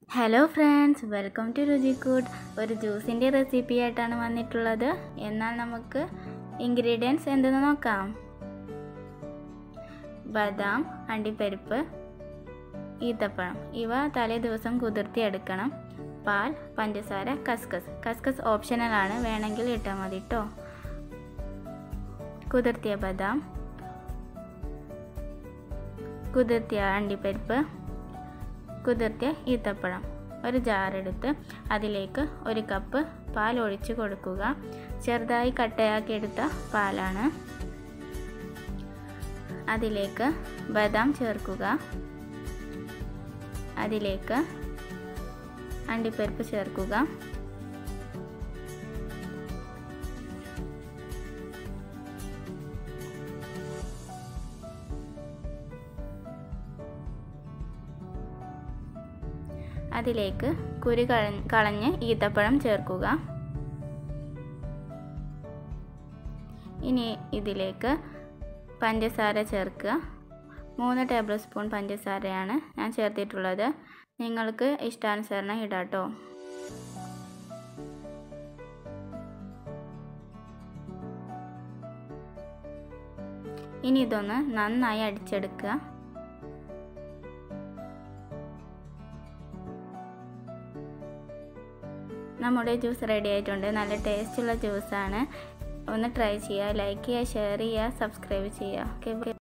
hello friends welcome to Ruchikkoottu ഒരു ജ്യൂസിൻ്റെ recipe ആയിട്ടാണ് വന്നിട്ടുള്ളത് എന്നാൽ നമുക്ക് ഇൻഗ്രീഡിയൻസ് എന്തെന്ന് നോക്കാം ബദാം അണ്ടിപ്പരിപ്പ് ഈത്തപ്പഴം ഇവ തലേ ദിവസം കുതിർത്തിയെടുക്കണം പാൽ പഞ്ചസാര കസ്കസ് കസ്കസ് ഓപ്ഷണലാണ് വേണമെങ്കിൽ ഇട്ടാൽ മതി കേട്ടോ കുതിർത്തിയ ബദാം കുതിർത്തിയ അണ്ടിപ്പരിപ്പ് കുതിർത്തിയ ഈത്തപ്പഴം ഒരു ജാറെടുത്ത് അതിലേക്ക് ഒരു കപ്പ് പാൽ ഒഴിച്ച് കൊടുക്കുക ചെറുതായി കട്ടയാക്കി എടുത്ത പാലാണ് അതിലേക്ക് ബദാം ചേർക്കുക അതിലേക്ക് അണ്ടിപ്പരിപ്പ് ചേർക്കുക അതിലേക്ക് കുരു കളഞ്ഞ് ഈത്തപ്പഴം ചേർക്കുക ഇനി ഇതിലേക്ക് പഞ്ചസാര ചേർക്കുക മൂന്ന് ടേബിൾ സ്പൂൺ പഞ്ചസാരയാണ് ഞാൻ ചേർത്തിട്ടുള്ളത് നിങ്ങൾക്ക് ഇഷ്ടാനുസരണം ഇടാട്ടോ ഇനി ഇതൊന്ന് നന്നായി അടിച്ചെടുക്കുക നമ്മുടെ ജ്യൂസ് റെഡി ആയിട്ടുണ്ട് നല്ല ടേസ്റ്റുള്ള ജ്യൂസാണ് ഒന്ന് ട്രൈ ചെയ്യുക ലൈക്ക് ചെയ്യുക ഷെയർ ചെയ്യുക സബ്സ്ക്രൈബ് ചെയ്യുക ഓക്കെ